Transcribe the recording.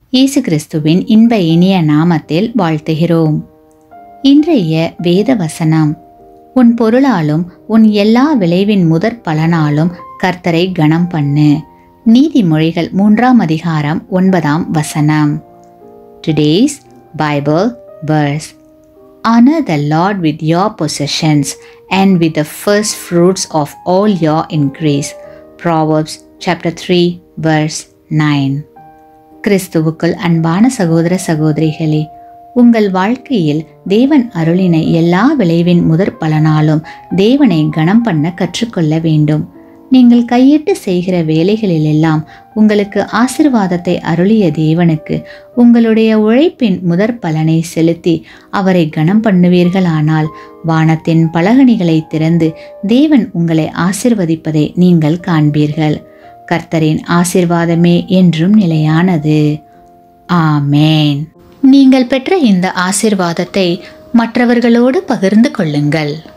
இயேசு கிறிஸ்துவின் இன்ப இனிய நாமத்தில் வாழ்த்துகிறோம் இன்றைய வேத வசனம் உன் பொருளாலும் உன் எல்லா விளைவின் முதற் பலனாலும் கர்த்தரை கணம் பண்ணு நீதிமொழிகள் மூன்றாம் அதிகாரம் ஒன்பதாம் வசனம் today's Bible verse Honor the Lord with your possessions and with the first fruits of all your increase. Proverbs chapter 3 verse 9. கிறிஸ்துவுக்குள் அன்பான சகோதர சகோதரிகளே உங்கள் வாழ்க்கையில் தேவன் அருளின எல்லா விளைவின் முதற் பலனாலும் தேவனை கணம் பண்ண கற்றுக்கொள்ள வேண்டும் நீங்கள் கையிட்டு செய்கிற வேலைகளிலெல்லாம் உங்களுக்கு ஆசிர்வாதத்தை அருளிய தேவனுக்கு உங்களுடைய உழைப்பின் முதற் பலனை செலுத்தி அவரை கணம் பண்ணுவீர்களானால் வானத்தின் பலகணிகளை திறந்து தேவன் உங்களை ஆசிர்வதிப்பதை நீங்கள் காண்பீர்கள் கர்த்தரின் ஆசிர்வாதமே என்றும் நிலையானது ஆமேன் நீங்கள் பெற்ற இந்த ஆசிர்வாதத்தை மற்றவர்களோடு பகிர்ந்து கொள்ளுங்கள்